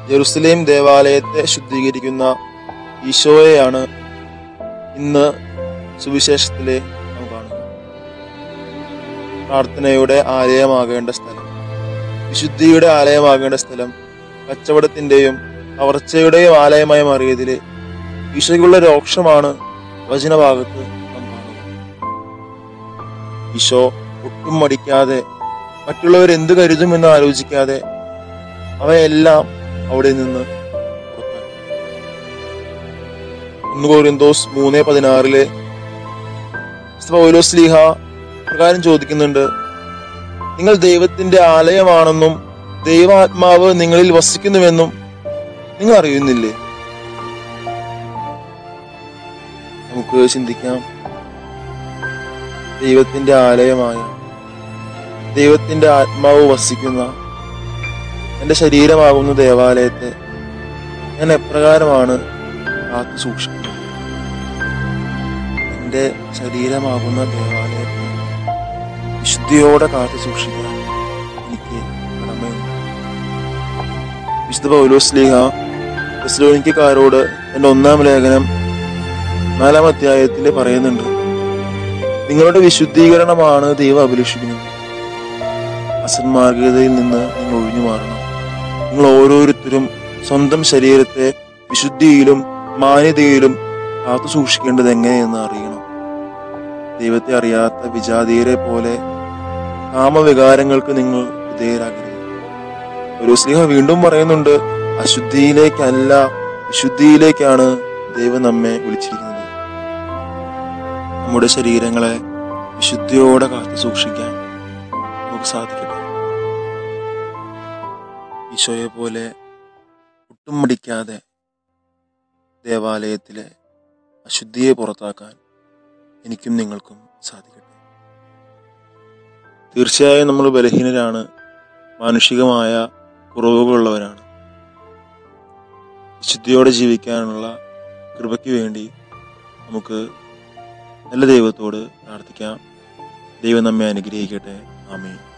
Jerusalem ദേവാലയത്തെ ശുദ്ധീകരിക്കുന്ന ഈശോയെയാണ് ഇന്ന് സുവിശേഷത്തിലെ നാം കാണുന്നത് പ്രാർത്ഥനയുടെ ആലയമാകേണ്ട സ്ഥലം വിശുദ്ധിയുടെ ആലയമാകേണ്ട സ്ഥലം കച്ചവടത്തിന്റെയും കവർച്ചയുടെയും ആലയമായി മാറിയതില് ഈശോയ്ക്കുള്ള രോക്ഷമാണ് വചനഭാഗത്ത് നാം കാണുന്നത് ഈശോ ഒട്ടും മടിക്കാതെ മറ്റുള്ളവർ എന്ത് കരുതുമെന്ന് ആലോചിക്കാതെ അവയെല്ലാം അവിടെ നിന്ന് പുറത്താക്കി ഒന്ന് കോരിന്തോസ് മൂന്ന് പതിനാറില് പൗലോസ് ലീഹ പ്രകാരം ചോദിക്കുന്നുണ്ട് നിങ്ങൾ ദൈവത്തിന്റെ ആലയമാണെന്നും ദൈവാത്മാവ് നിങ്ങളിൽ വസിക്കുന്നുവെന്നും നിങ്ങൾ അറിയുന്നില്ലേ നമുക്ക് ചിന്തിക്കാം ദൈവത്തിന്റെ ആലയമായ ദൈവത്തിന്റെ ആത്മാവ് വസിക്കുന്ന എന്റെ ശരീരമാകുന്ന ദേവാലയത്തെ ഞാൻ എപ്രകാരമാണ് കാത്തു സൂക്ഷിക്കുന്നത് എന്റെ ശരീരമാകുന്ന ദേവാലയത്തെ വിശുദ്ധിയോടെ കാത്തു സൂക്ഷിക്കാൻ എനിക്ക് കടമയുണ്ട് വിശുദ്ധ പൗലോസ്ലീഹ തെസ്ലോനിക്കാരോട് എന്റെ ഒന്നാം ലേഖനം നാലാം അധ്യായത്തിൽ പറയുന്നുണ്ട് നിങ്ങളുടെ വിശുദ്ധീകരണമാണ് ദൈവം അഭിലഷിക്കുന്നത് അസന്മാർഗതയിൽ നിന്ന് നിങ്ങൾ ഒഴിഞ്ഞു മാറണം നിങ്ങൾ ഓരോരുത്തരും സ്വന്തം ശരീരത്തെ വിശുദ്ധിയിലും മാന്യതയിലും കാത്തു സൂക്ഷിക്കേണ്ടത് എങ്ങനെയെന്ന് അറിയണം ദൈവത്തെ അറിയാത്ത വിജാതീയരെ പോലെ കാമവികാരങ്ങൾക്ക് നിങ്ങൾ വിധേയരാകരുത് ഒരു സ്ലിഹ വീണ്ടും പറയുന്നുണ്ട് അശുദ്ധിയിലേക്കല്ല വിശുദ്ധിയിലേക്കാണ് ദൈവം നമ്മെ വിളിച്ചിരിക്കുന്നത് നമ്മുടെ ശരീരങ്ങളെ വിശുദ്ധിയോടെ കാത്തു സൂക്ഷിക്കാൻ നമുക്ക് സാധിക്കട്ടെ ഈശോയെ പോലെ ഒട്ടും മടിക്കാതെ ദേവാലയത്തിലെ അശുദ്ധിയെ പുറത്താക്കാൻ എനിക്കും നിങ്ങൾക്കും സാധിക്കട്ടെ തീർച്ചയായും നമ്മൾ ബലഹീനരാണ് മാനുഷികമായ കുറവുകളുള്ളവരാണ് വിശുദ്ധിയോടെ ജീവിക്കാനുള്ള കൃപയ്ക്ക് വേണ്ടി നമുക്ക് നല്ല ദൈവത്തോട് പ്രാർത്ഥിക്കാം ദൈവം നമ്മെ അനുഗ്രഹിക്കട്ടെ ആമേൻ